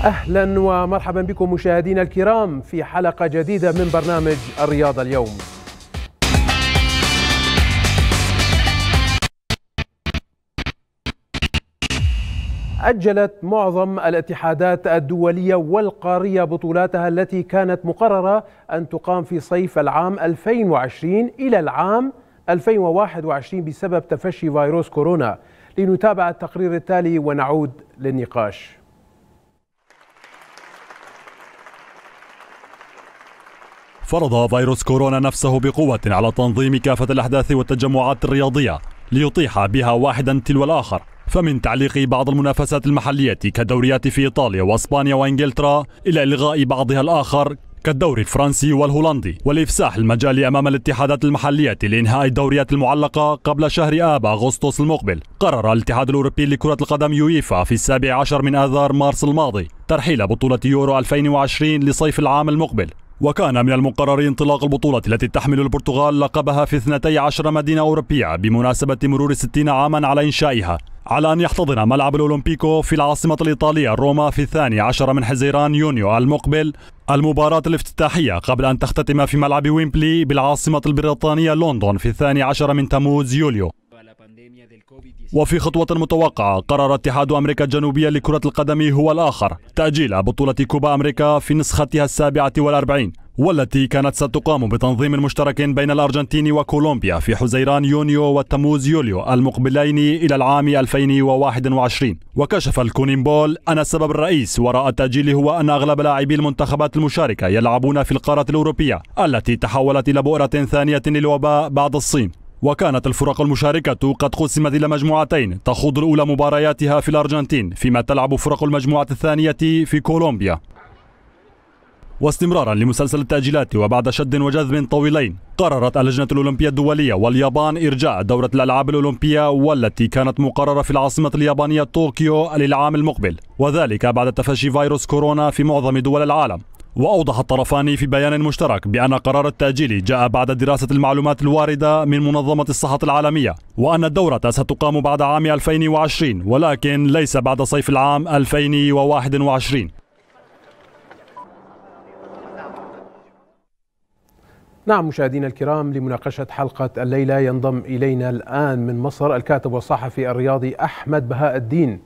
اهلا ومرحبا بكم مشاهدينا الكرام في حلقه جديده من برنامج الرياضه اليوم. أجلت معظم الاتحادات الدولية والقارية بطولاتها التي كانت مقررة أن تقام في صيف العام 2020 إلى العام 2021 بسبب تفشي فيروس كورونا لنتابع التقرير التالي ونعود للنقاش فرض فيروس كورونا نفسه بقوة على تنظيم كافة الأحداث والتجمعات الرياضية ليطيح بها واحدا تلو الآخر فمن تعليق بعض المنافسات المحلية كالدوريات في إيطاليا وإسبانيا وإنجلترا إلى إلغاء بعضها الآخر كالدوري الفرنسي والهولندي والإفساح المجال أمام الاتحادات المحلية لإنهاء الدوريات المعلقة قبل شهر آب أغسطس المقبل قرر الاتحاد الأوروبي لكرة القدم يويفا في السابع عشر من آذار مارس الماضي ترحيل بطولة يورو 2020 لصيف العام المقبل وكان من المقرر انطلاق البطولة التي تحمل البرتغال لقبها في 12 مدينة أوروبية بمناسبة مرور 60 عاما على إنشائها على أن يحتضن ملعب الأولمبيكو في العاصمة الإيطالية روما في الثاني عشر من حزيران يونيو المقبل المباراة الافتتاحية قبل أن تختتم في ملعب ويمبلي بالعاصمة البريطانية لندن في الثاني عشر من تموز يوليو وفي خطوة متوقعة قرر اتحاد أمريكا الجنوبية لكرة القدم هو الآخر تأجيل بطولة كوبا أمريكا في نسختها السابعة والأربعين والتي كانت ستقام بتنظيم مشترك بين الأرجنتين وكولومبيا في حزيران يونيو وتموز يوليو المقبلين إلى العام 2021 وكشف الكونيمبول أن السبب الرئيس وراء التأجيل هو أن أغلب لاعبي المنتخبات المشاركة يلعبون في القارة الأوروبية التي تحولت إلى بؤرة ثانية للوباء بعد الصين وكانت الفرق المشاركة قد قسمت إلى مجموعتين تخوض الأولى مبارياتها في الأرجنتين فيما تلعب فرق المجموعة الثانية في كولومبيا واستمرارا لمسلسل التأجيلات وبعد شد وجذب طويلين قررت اللجنة الأولمبية الدولية واليابان إرجاع دورة الألعاب الأولمبية والتي كانت مقررة في العاصمة اليابانية طوكيو للعام المقبل وذلك بعد تفشي فيروس كورونا في معظم دول العالم وأوضح الطرفان في بيان مشترك بأن قرار التأجيل جاء بعد دراسة المعلومات الواردة من منظمة الصحة العالمية وأن الدورة ستقام بعد عام 2020 ولكن ليس بعد صيف العام 2021 نعم مشاهدينا الكرام لمناقشة حلقة الليلة ينضم إلينا الآن من مصر الكاتب والصحفي الرياضي أحمد بهاء الدين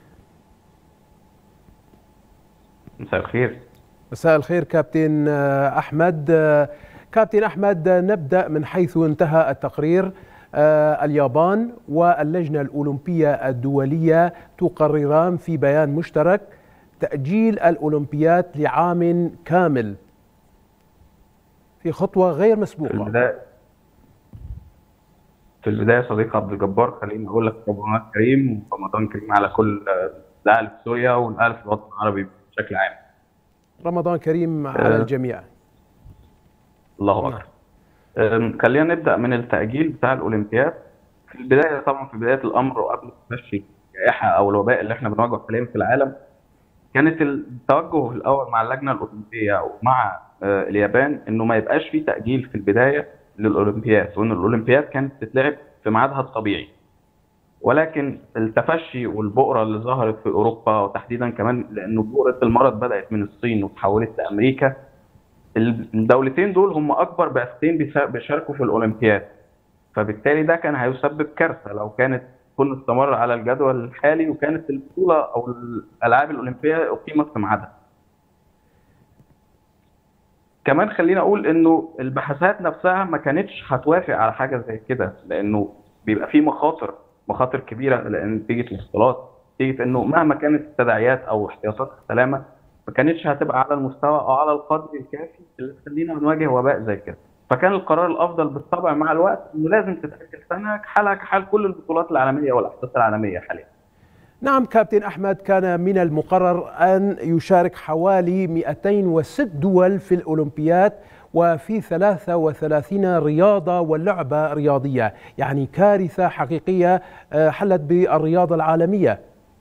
مساء الخير مساء الخير كابتن أحمد كابتن أحمد نبدأ من حيث انتهى التقرير اليابان واللجنة الأولمبية الدولية تقرران في بيان مشترك تأجيل الأولمبيات لعام كامل في خطوة غير مسبوقة في البداية في البداية صديق عبد الجبار خليني أقول لك رمضان كريم ورمضان كريم على كل الأهل في سوريا والأهل في الوطن العربي بشكل عام رمضان كريم على الجميع الله أكبر خلينا نبدأ من التأجيل بتاع الأولمبياد في البداية طبعا في بداية الأمر وقبل تفشي الجائحة أو الوباء اللي احنا بنواجهه حاليا في العالم كانت التوجه الأول مع اللجنة الأولمبية ومع اليابان انه ما يبقاش في تاجيل في البدايه للاولمبياد وان الاولمبياد كانت تتلعب في ميعادها الطبيعي ولكن التفشي والبؤره اللي ظهرت في اوروبا وتحديدا كمان لانه بؤره المرض بدات من الصين وتحولت لامريكا الدولتين دول هم اكبر بعثتين بيشاركوا في الاولمبياد فبالتالي ده كان هيسبب كارثه لو كانت كل استمر على الجدول الحالي وكانت البطوله او الالعاب الاولمبيه اقيمت في ميعادها كمان خلينا اقول انه البحثات نفسها ما كانتش هتوافق على حاجه زي كده لانه بيبقى في مخاطر مخاطر كبيره لان نتيجه الاختلاط نتيجه انه مهما كانت التداعيات او احتياطات السلامه ما كانتش هتبقى على المستوى او على القدر الكافي اللي تخلينا نواجه وباء زي كده فكان القرار الافضل بالطبع مع الوقت انه لازم تتاجل سنه كحالها كحال كل البطولات العالميه والاحداث العالميه حاليا نعم كابتن أحمد كان من المقرر أن يشارك حوالي 206 دول في الأولمبياد وفي 33 رياضة واللعبة رياضية يعني كارثة حقيقية حلت بالرياضة العالمية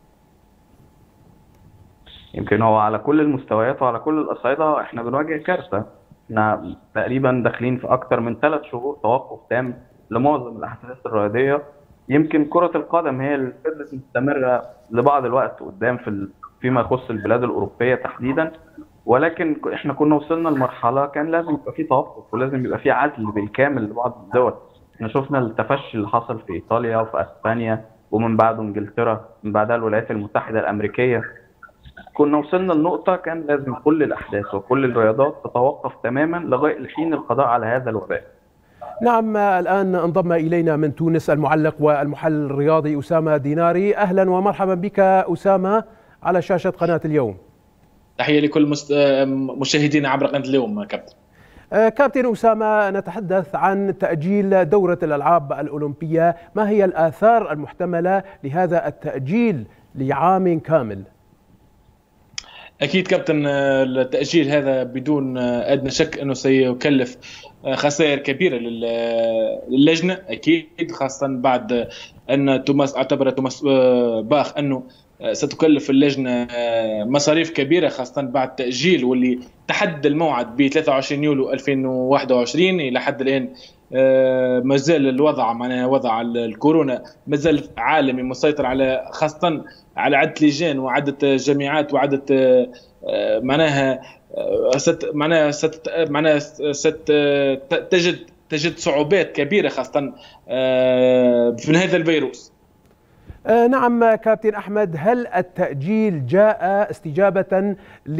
يمكن هو على كل المستويات وعلى كل الأصعدة احنا بنواجه كارثة احنا تقريبا داخلين في أكثر من ثلاث شهور توقف تام لمعظم الأحداث الرياضية يمكن كرة القدم هي اللي فضلت مستمرة لبعض الوقت قدام في فيما يخص البلاد الأوروبية تحديدا ولكن احنا كنا وصلنا لمرحلة كان لازم يبقى في توقف ولازم يبقى في عزل بالكامل لبعض الدول احنا شفنا التفشي اللي حصل في إيطاليا وفي أسبانيا ومن بعده إنجلترا من بعدها الولايات المتحدة الأمريكية كنا وصلنا لنقطة كان لازم كل الأحداث وكل الرياضات تتوقف تماما لغاية حين القضاء على هذا الوباء نعم الآن انضم إلينا من تونس المعلق والمحلل الرياضي أسامة ديناري أهلا ومرحبا بك أسامة على شاشة قناة اليوم تحية لكل مست... مشاهدينا عبر قناة اليوم كابتن كابتن أسامة نتحدث عن تأجيل دورة الألعاب الأولمبية ما هي الآثار المحتملة لهذا التأجيل لعام كامل؟ اكيد كابتن التاجيل هذا بدون ادنى شك انه سيكلف خسائر كبيره للجنه اكيد خاصه بعد ان توماس اعتبر توماس باخ انه ستكلف اللجنه مصاريف كبيره خاصه بعد تاجيل واللي تحدى الموعد ب 23 يوليو 2021 الى حد الان ما زال الوضع معناها وضع الكورونا ما زال عالمي مسيطر على خاصه على عده لجان وعده جامعات وعده معناها ست معناها ست معناها ست تجد تجد صعوبات كبيره خاصه في هذا الفيروس نعم كابتن احمد هل التاجيل جاء استجابه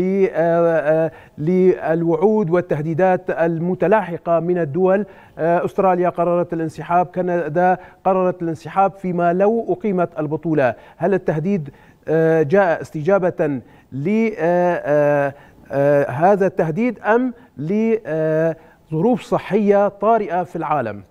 للوعود والتهديدات المتلاحقه من الدول استراليا قررت الانسحاب كندا قررت الانسحاب فيما لو اقيمت البطوله هل التهديد جاء استجابه لهذا التهديد ام لظروف صحيه طارئه في العالم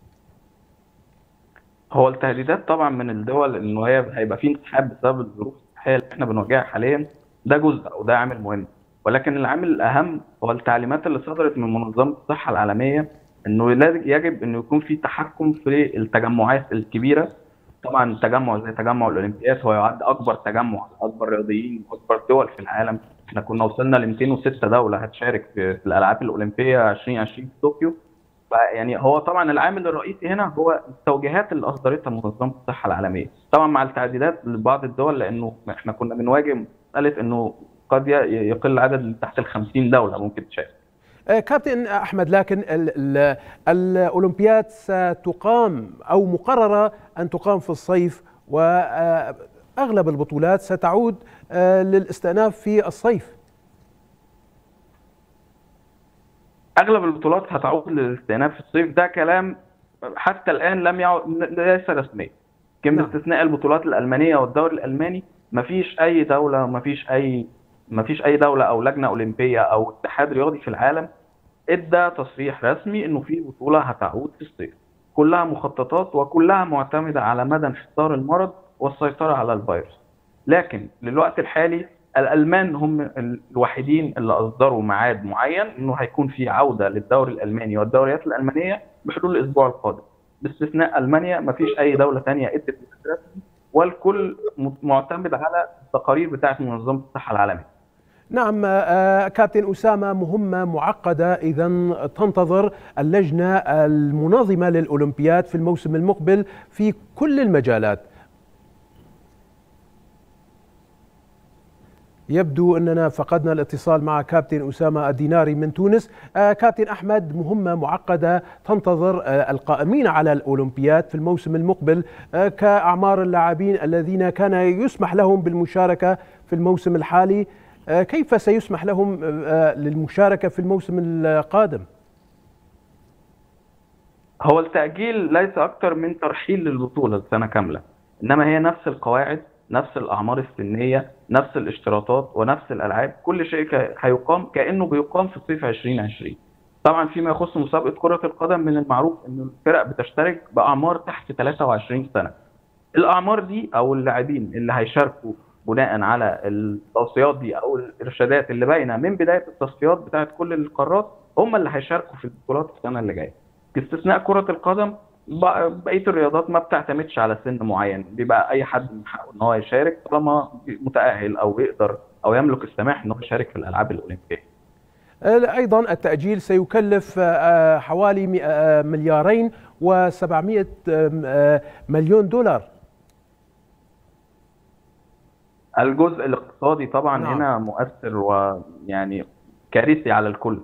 هو التهديدات طبعا من الدول انه هي هيبقى في انسحاب بسبب الظروف الصحيه اللي احنا بنواجهها حاليا ده جزء وده عامل مهم ولكن العامل الاهم هو التعليمات اللي صدرت من منظمه الصحه العالميه انه يجب انه يكون في تحكم في التجمعات الكبيره طبعا التجمع زي تجمع الاولمبياد هو يعد اكبر تجمع اكبر رياضيين واكبر دول في العالم احنا كنا وصلنا ل 206 دوله هتشارك في الالعاب الاولمبيه 2020 في طوكيو فيعني هو طبعا العامل الرئيسي هنا هو التوجيهات اللي اصدرتها منظمه الصحه العالميه طبعا مع التعديلات لبعض الدول لانه احنا كنا بنواجه مساله انه قد يقل العدد تحت ال 50 دوله ممكن تشارك كابتن احمد لكن ال ال الاولمبياد ستقام او مقرره ان تقام في الصيف واغلب البطولات ستعود للاستئناف في الصيف اغلب البطولات هتعود للاستئناف في الصيف ده كلام حتى الان لم يعد ليس رسميا يمكن باستثناء البطولات الالمانيه والدوري الالماني مفيش اي دوله مفيش اي مفيش اي دوله او لجنه اولمبيه او اتحاد رياضي في العالم ادى تصريح رسمي انه في بطوله هتعود في الصيف كلها مخططات وكلها معتمده على مدى انحصار المرض والسيطره على الفيروس لكن للوقت الحالي الالمان هم الوحيدين اللي اصدروا ميعاد معين انه هيكون في عوده للدوري الالماني والدوريات الالمانيه بحلول الاسبوع القادم باستثناء المانيا ما فيش اي دوله ثانيه ادت رسمي والكل معتمد على التقارير بتاعه منظمه الصحه العالميه نعم كابتن أسامة مهمة معقدة إذا تنتظر اللجنة المنظمة للأولمبياد في الموسم المقبل في كل المجالات يبدو أننا فقدنا الاتصال مع كابتن أسامة الديناري من تونس كابتن أحمد مهمة معقدة تنتظر القائمين على الأولمبياد في الموسم المقبل كأعمار اللاعبين الذين كان يسمح لهم بالمشاركة في الموسم الحالي كيف سيسمح لهم للمشاركة في الموسم القادم؟ هو التأجيل ليس أكثر من ترحيل للبطولة سنة كاملة إنما هي نفس القواعد نفس الأعمار السنية نفس الاشتراطات ونفس الألعاب كل شيء هيقام كأنه بيقام في صيف 2020 طبعا فيما يخص مسابقة كرة القدم من المعروف أن الفرق بتشترك بأعمار تحت 23 سنة الأعمار دي أو اللاعبين اللي هيشاركوا بناء على التوصيات دي او الارشادات اللي باينه من بدايه التصفيات بتاعت كل القارات هم اللي هيشاركوا في البطولات السنه اللي جايه باستثناء كره القدم بقيه الرياضات ما بتعتمدش على سن معين بيبقى اي حد من حقه ان هو يشارك طالما متاهل او يقدر او يملك السماح ان هو يشارك في الالعاب الاولمبيه أيضا التأجيل سيكلف حوالي مليارين و700 مليون دولار الجزء الاقتصادي طبعا نعم. هنا مؤثر ويعني كارثي على الكل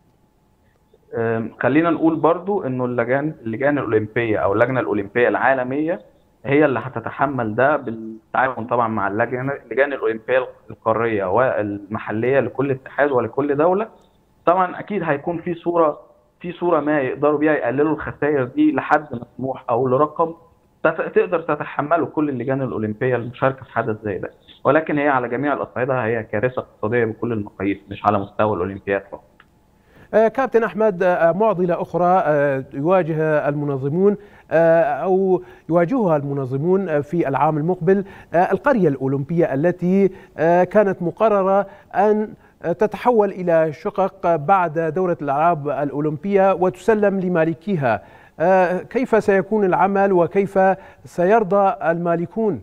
خلينا نقول برضو انه اللجان اللجان الاولمبيه او اللجنه الاولمبيه العالميه هي اللي هتتحمل ده بالتعاون طبعا مع اللجنه اللجان الاولمبيه القاريه والمحليه لكل اتحاد ولكل دوله طبعا اكيد هيكون في صوره في صوره ما يقدروا بيها يقللوا الخسائر دي لحد مسموح او لرقم تقدر تتحمله كل اللجان الاولمبيه المشاركه في حدث زي ده ولكن هي على جميع الاصعده هي كارثه اقتصاديه بكل المقاييس مش على مستوى الاولمبياد فقط آه، كابتن احمد آه، معضله اخرى آه، يواجه المنظمون او يواجهها المنظمون في العام المقبل القريه الاولمبيه التي كانت مقرره ان تتحول الى شقق بعد دوره الالعاب الاولمبيه وتسلم لمالكيها كيف سيكون العمل وكيف سيرضى المالكون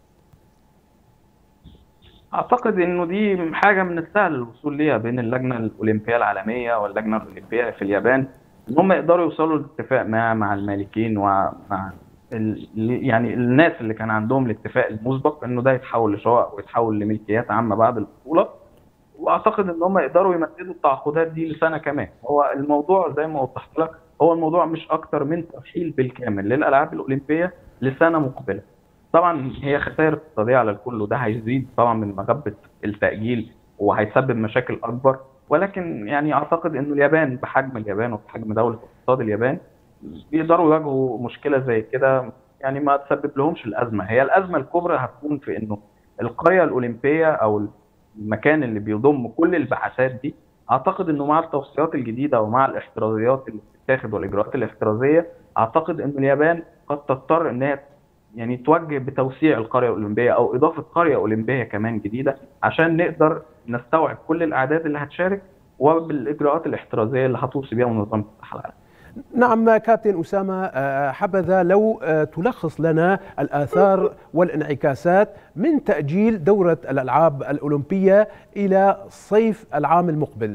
اعتقد انه دي حاجه من السهل الوصول ليها بين اللجنه الاولمبيه العالميه واللجنه الاولمبيه في اليابان ان هم يقدروا يوصلوا لاتفاق مع مع المالكين ومع يعني الناس اللي كان عندهم الاتفاق المسبق انه ده يتحول لشقق ويتحول لملكيات عامه بعد البطوله واعتقد ان هم يقدروا يمددوا التعاقدات دي لسنه كمان هو الموضوع زي ما وضحت لك هو الموضوع مش اكتر من ترحيل بالكامل للالعاب الاولمبيه لسنه مقبله طبعا هي خسائر اقتصاديه على الكل وده هيزيد طبعا من مغبه التاجيل وهيسبب مشاكل اكبر ولكن يعني اعتقد انه اليابان بحجم اليابان وبحجم دوله اقتصاد اليابان بيقدروا يواجهوا مشكله زي كده يعني ما تسبب لهمش الازمه هي الازمه الكبرى هتكون في انه القريه الاولمبيه او المكان اللي بيضم كل البعثات دي اعتقد انه مع التوصيات الجديده ومع الاحترازيات اللي بتتاخد والاجراءات الاحترازيه اعتقد ان اليابان قد تضطر ان هي يعني توجه بتوسيع القريه الاولمبيه او اضافه قريه اولمبيه كمان جديده عشان نقدر نستوعب كل الاعداد اللي هتشارك وبالاجراءات الاحترازيه اللي هتوصي بيها منظمه الصحه العالميه. نعم كابتن أسامة آه، حبذا لو آه، تلخص لنا الآثار والانعكاسات من تأجيل دورة الألعاب الأولمبية إلى صيف العام المقبل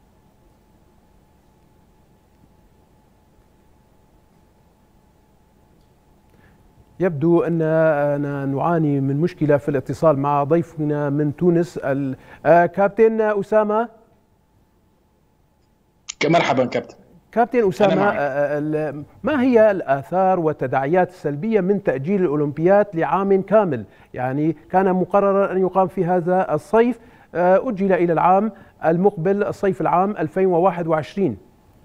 يبدو أننا نعاني من مشكلة في الاتصال مع ضيفنا من تونس كابتن أسامة مرحبا كابتن كابتن أسامة ما هي الآثار والتداعيات السلبية من تأجيل الأولمبياد لعام كامل يعني كان مقررا أن يقام في هذا الصيف أجل إلى العام المقبل الصيف العام 2021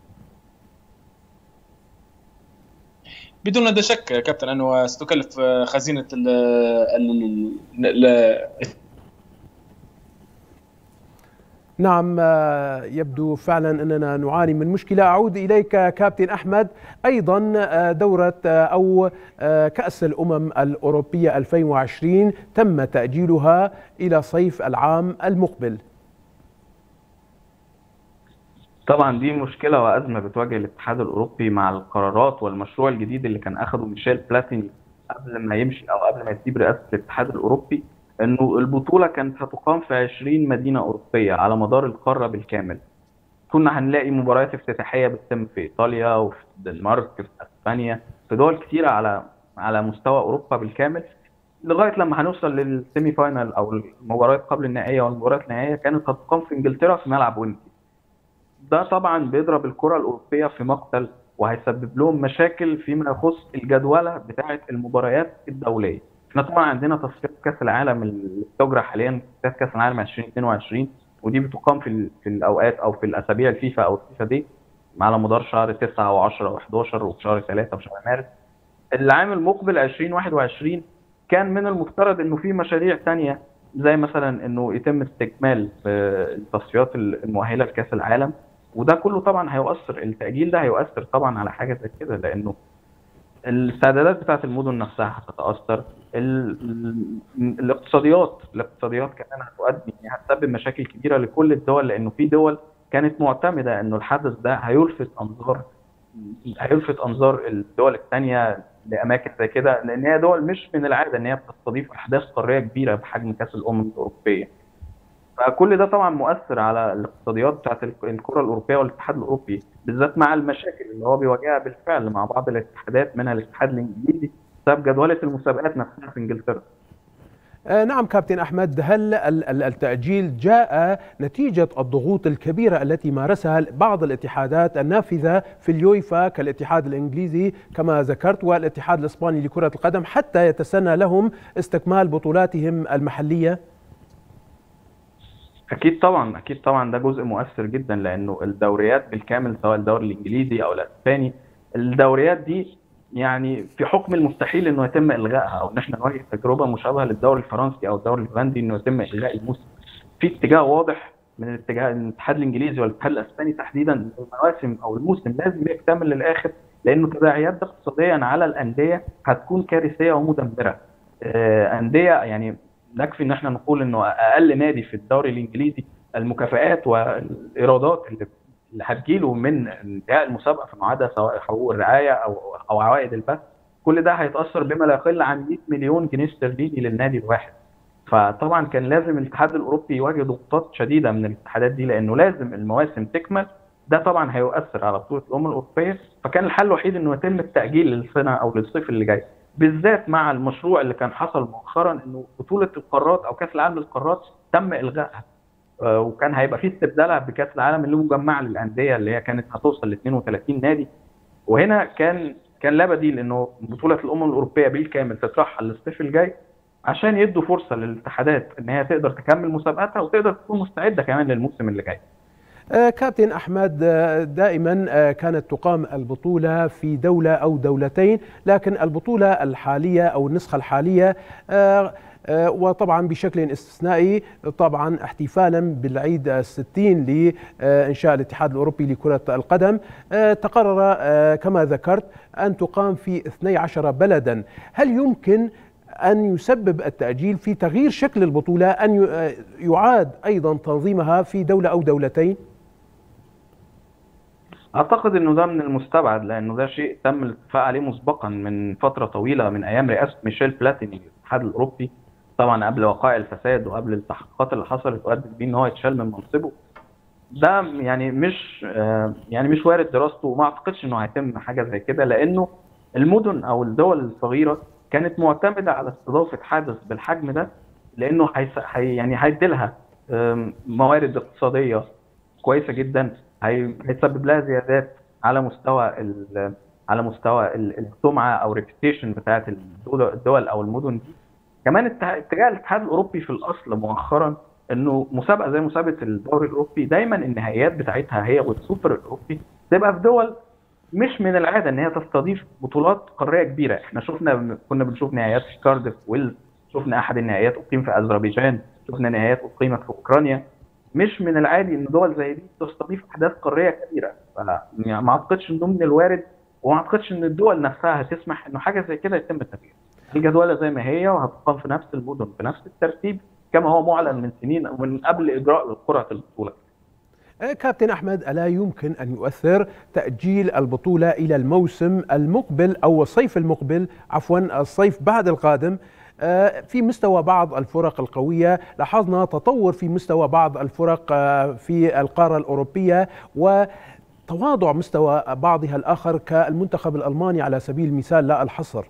بدون ادنى شك كابتن انه ستكلف خزينه ال نعم يبدو فعلا اننا نعاني من مشكله اعود اليك كابتن احمد ايضا دوره او كاس الامم الاوروبيه 2020 تم تاجيلها الى صيف العام المقبل طبعا دي مشكلة وأزمة بتواجه الاتحاد الأوروبي مع القرارات والمشروع الجديد اللي كان أخده ميشيل بلاتيني قبل ما يمشي أو قبل ما يسيب رئاسة الاتحاد الأوروبي إنه البطولة كانت هتقام في 20 مدينة أوروبية على مدار القارة بالكامل. كنا هنلاقي مباريات افتتاحية بتتم في إيطاليا وفي الدنمارك في أسبانيا في دول كتيرة على على مستوى أوروبا بالكامل لغايه لما هنوصل للسيمي فاينل او المباريات قبل النهائيه والمباريات النهائيه كانت هتقام في انجلترا في ملعب ويمبلي ده طبعا بيضرب الكره الاوروبيه في مقتل وهيسبب لهم مشاكل فيما يخص الجدوله بتاعه المباريات الدوليه احنا طبعا عندنا تصفيات كاس العالم اللي بتجرى حاليا كاس العالم 2022 ودي بتقام في في الاوقات او في الاسابيع الفيفا او الفيفا دي على مدار شهر 9 و10 و11 وفي شهر 3 وفي شهر مارس العام المقبل 2021 كان من المفترض انه في مشاريع ثانيه زي مثلا انه يتم استكمال التصفيات المؤهله لكاس العالم وده كله طبعا هيؤثر التاجيل ده هيؤثر طبعا على حاجه زي كده لانه الاستعدادات بتاعت المدن نفسها هتتاثر الاقتصاديات الاقتصاديات كمان هتؤدي يعني هتسبب مشاكل كبيره لكل الدول لانه في دول كانت معتمده انه الحدث ده هيلفت انظار هيلفت انظار الدول الثانيه لاماكن زي كده لان هي دول مش من العاده ان هي بتستضيف احداث قاريه كبيره بحجم كاس الامم الاوروبيه فكل ده طبعا مؤثر على الاقتصاديات بتاعت الكره الاوروبيه والاتحاد الاوروبي بالذات مع المشاكل اللي هو بيواجهها بالفعل مع بعض الاتحادات منها الاتحاد الانجليزي بسبب جدوله المسابقات نفسها في انجلترا آه، نعم كابتن احمد هل التاجيل جاء نتيجه الضغوط الكبيره التي مارسها بعض الاتحادات النافذه في اليويفا كالاتحاد الانجليزي كما ذكرت والاتحاد الاسباني لكره القدم حتى يتسنى لهم استكمال بطولاتهم المحليه؟ اكيد طبعا اكيد طبعا ده جزء مؤثر جدا لانه الدوريات بالكامل سواء الدوري الانجليزي او الاسباني الدوريات دي يعني في حكم المستحيل انه يتم الغائها او ان احنا نواجه تجربه مشابهه للدوري الفرنسي او الدوري الهولندي انه يتم الغاء الموسم في اتجاه واضح من الاتجاه الاتحاد الانجليزي والاتحاد الاسباني تحديدا المواسم او الموسم لازم يكتمل للاخر لانه تداعيات اقتصاديا على الانديه هتكون كارثيه ومدمره آه، انديه يعني نكفي ان احنا نقول انه اقل نادي في الدوري الانجليزي المكافآت والايرادات اللي اللي هتجيله من انتهاء المسابقه فيما عدا سواء حقوق الرعايه او او عوائد البث كل ده هيتاثر بما لا يقل عن 100 مليون جنيه استرليني للنادي الواحد فطبعا كان لازم الاتحاد الاوروبي يواجه ضغوطات شديده من الاتحادات دي لانه لازم المواسم تكمل ده طبعا هيؤثر على بطوله الامم الاوروبيه فكان الحل الوحيد انه يتم التاجيل للسنه او للصيف اللي جاي بالذات مع المشروع اللي كان حصل مؤخرا انه بطوله القارات او كاس العالم للقارات تم الغائها آه، وكان هيبقى في استبدالها بكاس العالم اللي مجمع للانديه اللي هي كانت هتوصل ل 32 نادي وهنا كان كان لا بديل انه بطوله الامم الاوروبيه بالكامل تترحل للصيف الجاي عشان يدوا فرصه للاتحادات ان هي تقدر تكمل مسابقاتها وتقدر تكون مستعده كمان للموسم اللي جاي. آه، كابتن احمد آه، دائما كانت تقام البطوله في دوله او دولتين لكن البطوله الحاليه او النسخه الحاليه آه، وطبعا بشكل استثنائي طبعا احتفالا بالعيد الستين لإنشاء الاتحاد الأوروبي لكرة القدم آه، تقرر آه، كما ذكرت أن تقام في 12 بلدا هل يمكن أن يسبب التأجيل في تغيير شكل البطولة أن يعاد أيضا تنظيمها في دولة أو دولتين؟ اعتقد انه ده من المستبعد لانه ده شيء تم الاتفاق عليه مسبقا من فتره طويله من ايام رئاسه ميشيل بلاتيني للاتحاد الاوروبي طبعا قبل وقائع الفساد وقبل التحقيقات اللي حصلت وادت بيه ان هو يتشال من منصبه ده يعني مش آه، يعني مش وارد دراسته وما اعتقدش انه هيتم حاجه زي كده لانه المدن او الدول الصغيره كانت معتمده على استضافه حدث بالحجم ده لانه هي يعني هيديلها موارد اقتصاديه كويسه جدا هيسبب لها زيادات على مستوى على مستوى السمعه او ريبيتيشن بتاعت الدول او المدن دي كمان اتجاه الاتحاد الاوروبي في الاصل مؤخرا انه مسابقه زي مسابقه الدوري الاوروبي دايما النهائيات بتاعتها هي والسوبر الاوروبي تبقى في دول مش من العاده ان هي تستضيف بطولات قاريه كبيره احنا شفنا كنا بنشوف نهائيات في كاردف ويلز شفنا احد النهائيات اقيم في اذربيجان شفنا نهائيات اقيمت في اوكرانيا مش من العادي ان دول زي دي تستضيف احداث قاريه كبيره فما اعتقدش ان من الوارد وما اعتقدش ان الدول نفسها هتسمح انه حاجه زي كده يتم التغيير الجدولة زي ما هي وهتقام في نفس المدن بنفس الترتيب كما هو معلن من سنين من قبل إجراء قرعة البطولة أه، كابتن أحمد ألا يمكن أن يؤثر تأجيل البطولة إلى الموسم المقبل أو الصيف المقبل عفوا الصيف بعد القادم أه، في مستوى بعض الفرق القوية لاحظنا تطور في مستوى بعض الفرق أه، في القارة الأوروبية و تواضع مستوى بعضها الآخر كالمنتخب الألماني على سبيل المثال لا الحصر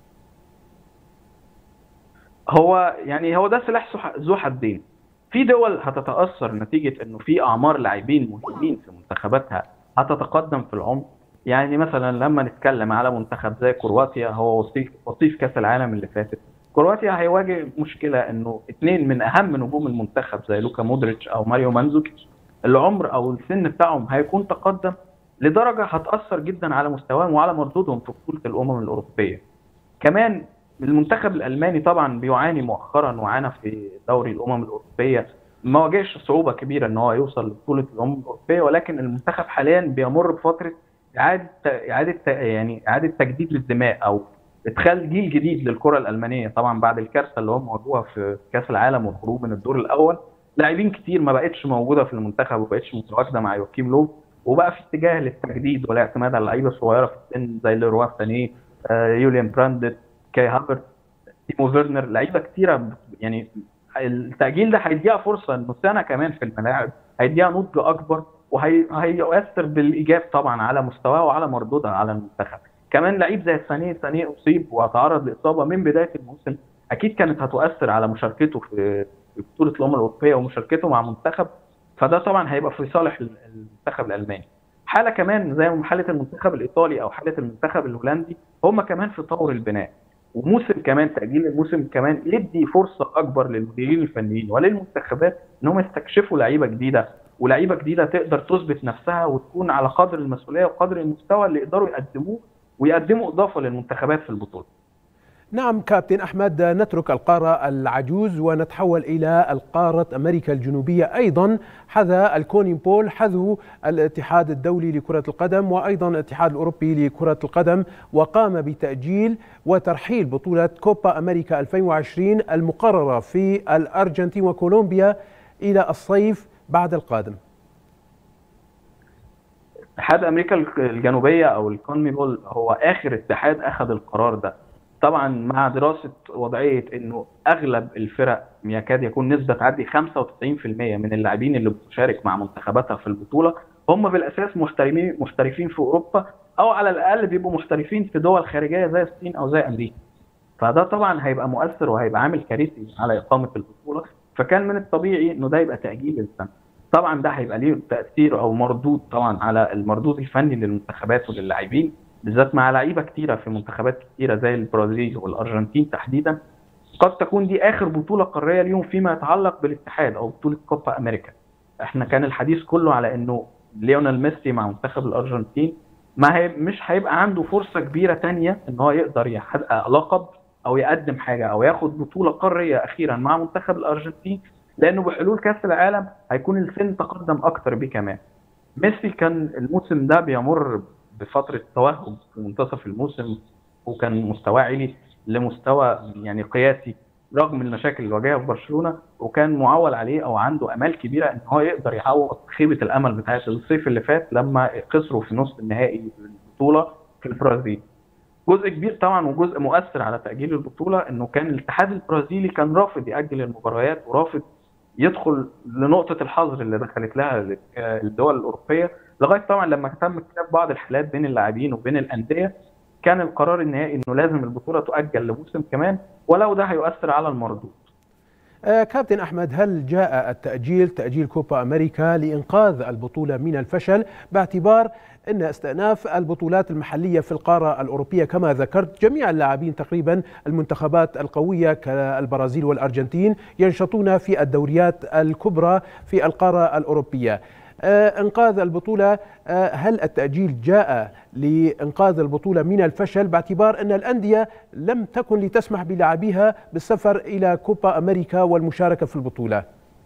هو يعني هو ده سلاح ذو حدين في دول هتتاثر نتيجه انه في اعمار لاعبين مهمين في منتخباتها هتتقدم في العمر يعني مثلا لما نتكلم على منتخب زي كرواتيا هو وصيف وصيف كاس العالم اللي فاتت كرواتيا هيواجه مشكله انه اثنين من اهم نجوم المنتخب زي لوكا مودريتش او ماريو مانزوكيتش العمر او السن بتاعهم هيكون تقدم لدرجه هتاثر جدا على مستواهم وعلى مردودهم في بطوله الامم الاوروبيه كمان المنتخب الالماني طبعا بيعاني مؤخرا وعانى في دوري الامم الاوروبيه ما واجهش صعوبه كبيره ان هو يوصل لبطوله الامم الاوروبيه ولكن المنتخب حاليا بيمر بفتره اعاده اعاده يعني اعاده تجديد للدماء او ادخال جيل جديد للكره الالمانيه طبعا بعد الكارثه اللي هم واجهوها في كاس العالم والخروج من الدور الاول لاعبين كتير ما بقتش موجوده في المنتخب وما بقتش متواجده مع يوكيم لوف وبقى في اتجاه للتجديد والاعتماد على لعيبه صغيره في السن زي ليروا سانيه آه، يوليان براندت كاي هافرت تيمو فيرنر لعيبه كتيره يعني التاجيل ده هيديها فرصه انه سنه كمان في الملاعب هيديها نضج اكبر وهيؤثر بالايجاب طبعا على مستواه وعلى مردودها على المنتخب كمان لعيب زي سانيه سانيه اصيب وتعرض لاصابه من بدايه الموسم اكيد كانت هتؤثر على مشاركته في بطوله الامم الاوروبيه ومشاركته مع منتخب فده طبعا هيبقى في صالح المنتخب الالماني حاله كمان زي حاله المنتخب الايطالي او حاله المنتخب الهولندي هم كمان في طور البناء وموسم كمان تاجيل الموسم كمان يدي فرصه اكبر للمديرين الفنيين وللمنتخبات ان هم يستكشفوا لعيبه جديده ولعيبه جديده تقدر تثبت نفسها وتكون على قدر المسؤوليه وقدر المستوى اللي يقدروا يقدموه ويقدموا اضافه للمنتخبات في البطوله. نعم كابتن احمد نترك القاره العجوز ونتحول الى القاره امريكا الجنوبيه ايضا حذا الكونين بول حذو الاتحاد الدولي لكره القدم وايضا الاتحاد الاوروبي لكره القدم وقام بتاجيل وترحيل بطوله كوبا امريكا 2020 المقرره في الارجنتين وكولومبيا الى الصيف بعد القادم. اتحاد امريكا الجنوبيه او الكونميبول هو اخر اتحاد اخذ القرار ده طبعا مع دراسه وضعيه انه اغلب الفرق يكاد يكون نسبه تعدي 95% من اللاعبين اللي بتشارك مع منتخباتها في البطوله هم بالاساس محترفين محترفين في اوروبا او على الاقل بيبقوا محترفين في دول خارجيه زي الصين او زي امريكا فده طبعا هيبقى مؤثر وهيبقى عامل كارثي على اقامه البطوله فكان من الطبيعي انه ده يبقى تاجيل السنه طبعا ده هيبقى ليه تاثير او مردود طبعا على المردود الفني للمنتخبات وللاعبين بالذات مع لعيبه كتيره في منتخبات كتيره زي البرازيل والارجنتين تحديدا قد تكون دي اخر بطوله قاريه ليهم فيما يتعلق بالاتحاد او بطوله كوبا امريكا احنا كان الحديث كله على انه ليونيل ميسي مع منتخب الارجنتين ما هي مش هيبقى عنده فرصه كبيره تانية ان هو يقدر يحقق لقب او يقدم حاجه او ياخد بطوله قاريه اخيرا مع منتخب الارجنتين لانه بحلول كاس العالم هيكون السن تقدم اكتر بيه كمان ميسي كان الموسم ده بيمر بفتره توهج في منتصف الموسم وكان مستواه عالي لمستوى يعني قياسي رغم المشاكل اللي واجهها في برشلونه وكان معول عليه او عنده امال كبيره ان هو يقدر يعوض خيبه الامل بتاعت الصيف اللي فات لما خسروا في نص النهائي البطوله في البرازيل. جزء كبير طبعا وجزء مؤثر على تاجيل البطوله انه كان الاتحاد البرازيلي كان رافض ياجل المباريات ورافض يدخل لنقطه الحظر اللي دخلت لها الدول الاوروبيه لغايه طبعا لما تم اكتشاف بعض الحالات بين اللاعبين وبين الانديه كان القرار النهائي انه لازم البطوله تؤجل لموسم كمان ولو ده هيؤثر على المردود. آه كابتن احمد هل جاء التاجيل تاجيل كوبا امريكا لانقاذ البطوله من الفشل باعتبار ان استئناف البطولات المحليه في القاره الاوروبيه كما ذكرت جميع اللاعبين تقريبا المنتخبات القويه كالبرازيل والارجنتين ينشطون في الدوريات الكبرى في القاره الاوروبيه. انقاذ البطوله هل التاجيل جاء لانقاذ البطوله من الفشل باعتبار ان الانديه لم تكن لتسمح بلاعبيها بالسفر الى كوبا امريكا والمشاركه في البطوله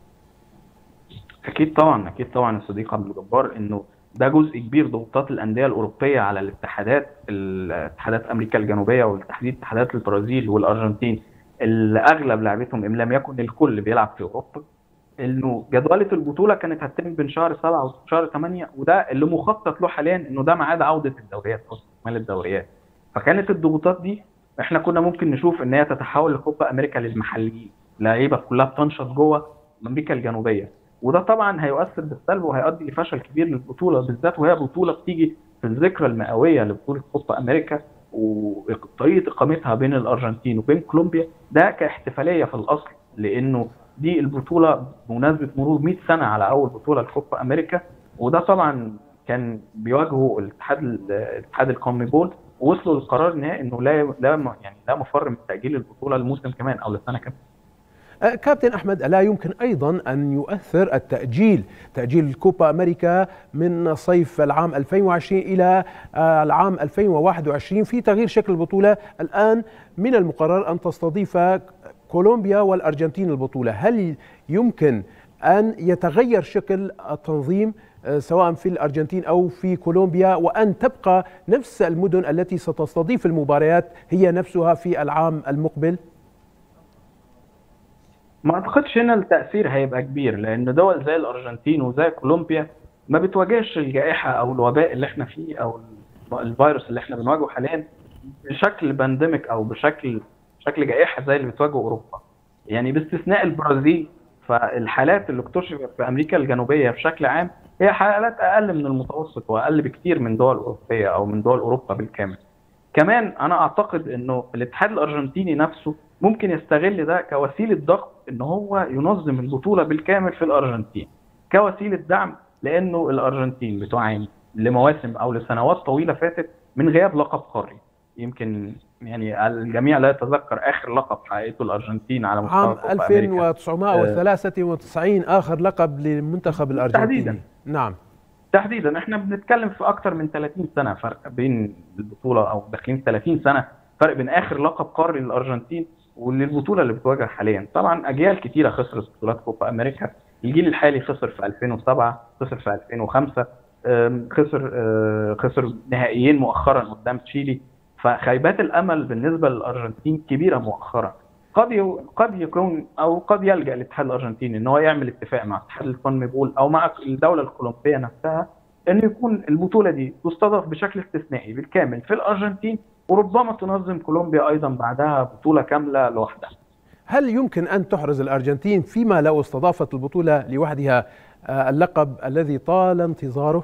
اكيد طبعا اكيد طبعا الصديق عبد الجبار انه ده جزء كبير ضغوطات الانديه الاوروبيه على الاتحادات الاتحادات امريكا الجنوبيه والتحديد اتحادات البرازيل والارجنتين اللي اغلب لعبتهم ان لم يكن الكل بيلعب في اوروبا انه جدوله البطوله كانت هتتم بين شهر 7 وشهر 8 وده اللي مخطط له حاليا انه ده ميعاد عوده الدوريات او استكمال الدوريات فكانت الضغوطات دي احنا كنا ممكن نشوف ان هي تتحول لكوبا امريكا للمحليين لعيبه كلها بتنشط جوه امريكا الجنوبيه وده طبعا هيؤثر بالسلب وهيؤدي لفشل كبير للبطوله بالذات وهي بطوله بتيجي في الذكرى المئويه لبطوله كوبا امريكا وطريقه اقامتها بين الارجنتين وبين كولومبيا ده كاحتفاليه في الاصل لانه دي البطوله بمناسبه مرور 100 سنه على اول بطوله لكوبا امريكا وده طبعا كان بيواجهه الاتحاد الاتحاد الكوميبول ووصلوا للقرار النهائي انه لا لا يعني لا مفر من تاجيل البطوله لموسم كمان او لسنه كمان كابتن احمد الا يمكن ايضا ان يؤثر التاجيل تاجيل كوبا امريكا من صيف العام 2020 الى العام 2021 في تغيير شكل البطوله الان من المقرر ان تستضيف كولومبيا والارجنتين البطوله هل يمكن ان يتغير شكل التنظيم سواء في الارجنتين او في كولومبيا وان تبقى نفس المدن التي ستستضيف المباريات هي نفسها في العام المقبل ما اعتقدش هنا التاثير هيبقى كبير لان دول زي الارجنتين وزي كولومبيا ما بتواجهش الجائحه او الوباء اللي احنا فيه او الفيروس اللي احنا بنواجهه حاليا بشكل بانديميك او بشكل شكل جائحه زي اللي بتواجهه اوروبا يعني باستثناء البرازيل فالحالات اللي اكتشفت في امريكا الجنوبيه بشكل عام هي حالات اقل من المتوسط واقل بكتير من دول اوروبيه او من دول اوروبا بالكامل. كمان انا اعتقد انه الاتحاد الارجنتيني نفسه ممكن يستغل ده كوسيله ضغط ان هو ينظم البطوله بالكامل في الارجنتين كوسيله دعم لانه الارجنتين بتعاني لمواسم او لسنوات طويله فاتت من غياب لقب قاري يمكن يعني الجميع لا يتذكر اخر لقب حققته الارجنتين على مستوى عام 1993 اخر لقب للمنتخب الارجنتيني تحديدا نعم تحديدا احنا بنتكلم في اكثر من 30 سنه فرق بين البطوله او داخلين 30 سنه فرق بين اخر لقب قاري للارجنتين وللبطوله اللي بتواجه حاليا طبعا اجيال كتيره خسرت بطولات كوبا امريكا الجيل الحالي خسر في 2007 خسر في 2005 خسر خسر نهائيين مؤخرا قدام تشيلي فخيبات الامل بالنسبه للارجنتين كبيره مؤخرا قد قد يكون او قد يلجا الاتحاد الارجنتيني ان هو يعمل اتفاق مع اتحاد الكونميبول او مع الدوله الكولومبيه نفسها ان يكون البطوله دي تستضاف بشكل استثنائي بالكامل في الارجنتين وربما تنظم كولومبيا ايضا بعدها بطوله كامله لوحدها. هل يمكن ان تحرز الارجنتين فيما لو استضافت البطوله لوحدها اللقب الذي طال انتظاره؟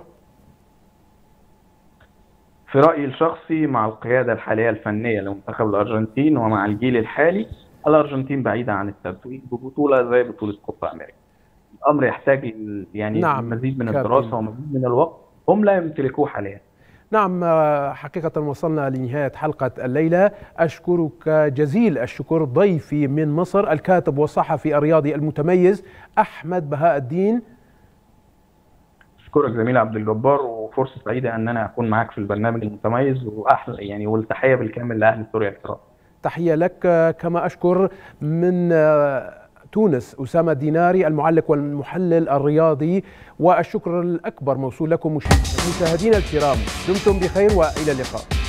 في رايي الشخصي مع القياده الحاليه الفنيه لمنتخب الارجنتين ومع الجيل الحالي الارجنتين بعيده عن التتويج ببطوله زي بطوله كوبا امريكا. الامر يحتاج يعني نعم مزيد من الدراسه ومزيد من الوقت هم لا يمتلكوه حاليا. نعم حقيقة وصلنا لنهاية حلقة الليلة أشكرك جزيل الشكر ضيفي من مصر الكاتب والصحفي الرياضي المتميز أحمد بهاء الدين أشكرك زميل عبد الجبار وفرصة سعيدة أن أنا أكون معك في البرنامج المتميز وأحلى يعني والتحية بالكامل لأهل سوريا الكرام تحية لك كما أشكر من تونس أسامة ديناري المعلق والمحلل الرياضي والشكر الأكبر موصول لكم مشاهدينا الكرام دمتم بخير وإلى اللقاء